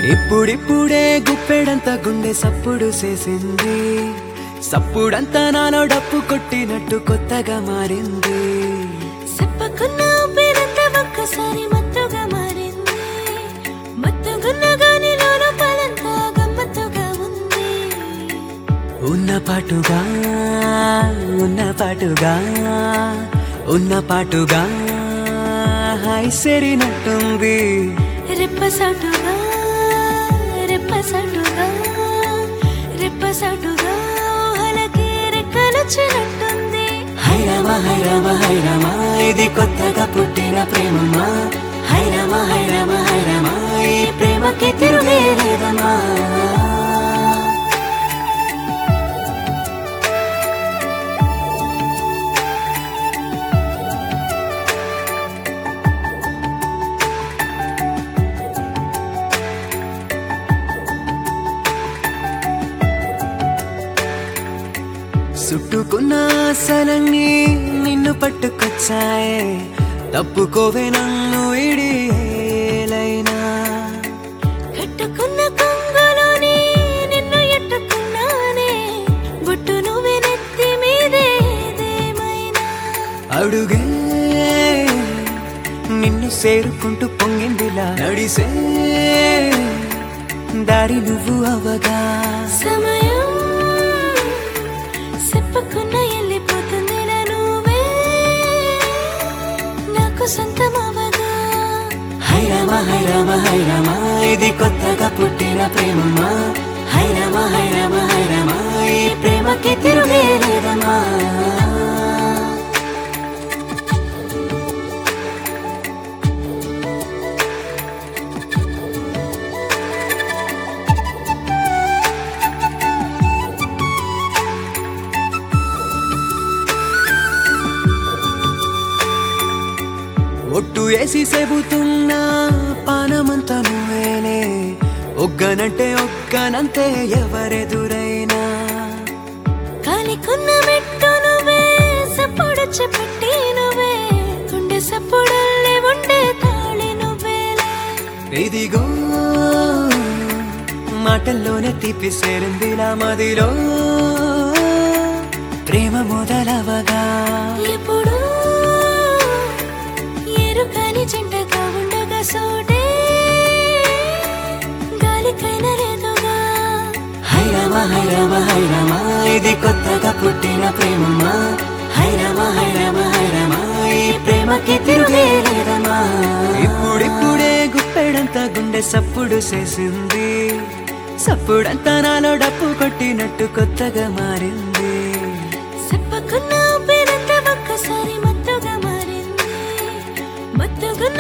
ఇప్పుడిప్పుడే గుప్పెడంత గుండె సప్పుడు చేసింది సప్పుడంతా నాలో డప్పు కొట్టినట్టు కొత్తగా మారింది చెప్పకున్న ఊపిరంతా ఒక్కసారి మత్తుగా మారింది మత్తుగున్న గాని లోపలంతా గమ్మత్తుగా ఉంది ఉన్న పాటుగా ఉన్న పాటుగా ఉన్న పాటుగా హాయ్ సెరినట్టుంది రెప్పసాటుగా రెప్పసాటుగా రెప్పసాటుగా ఊహలకి రెక్కలొచ్చినట్టుంది హైరామా హైరామా హైరామా ఇది కొత్తగా పుట్టిన ప్రేమమ్మా హైరామా హైరామా హైరామా ఈ ప్రేమకి తిరుగే లేదమ్మా చుట్టుకున్న ఆశలన్నీ నిన్ను పట్టుకొచ్చాయే తప్పుకోవే నన్ను ఇడిలైనా కట్టుకున్న కొంగులోని నిన్ను ఎట్టుకున్నానే బొట్టు నువ్వే నెత్తి మీదేదేమైనా అడుగే నిన్ను చేరుకుంటూ పొంగిందిలా నడిసే దారి నువ్వు అవగా సమయం చెప్పకున్న వెళ్ళిపోతుందిలా నువ్వే నాకు సొంతమవగా హైరామా హైరామా హైరామా ఇది కొత్తగా పుట్టిన ప్రేమమ్మా హైరామా హైరామా హైరామా ఈ ప్రేమకి తిరుగే లేదమ్మా ఒట్టు వేసి చెబుతున్నా పానమంతా నువ్వేనే ఒగ్గనంటే ఒగ్గనంతే ఎవరెదురైనా కాలికున్న మెట్టు నువ్వే సప్పుడు చెప్పట్టి నువ్వే గుండె సప్పుడల్లే ఉండే తాళి నువ్వేలే ఇదిగో మాటల్లోనే తీపి సేరిందిలా మదిలో ప్రేమ మొదలవగా ఎప్పుడు ఎరుకని జెండగా ఉండగా సోడే గాలికైన లేదుగా హైరామా హైరామా హైరామా ఇది కొత్తగా పుట్టిన ప్రేమమ్మా హైరామా హైరామా హైరామా ఈ ప్రేమకి తిరుగే లేదమ్మా ఇప్పుడిప్పుడే గుప్పెడంత గుండె సప్పుడు చేసింది సప్పుడంతా నాలో డప్పు కొట్టినట్టు కొత్తగా మారింది చెప్పకున్న ఊపిరంతా ఒక్కసారి మత్తుగా మారింది మత్తుగున్న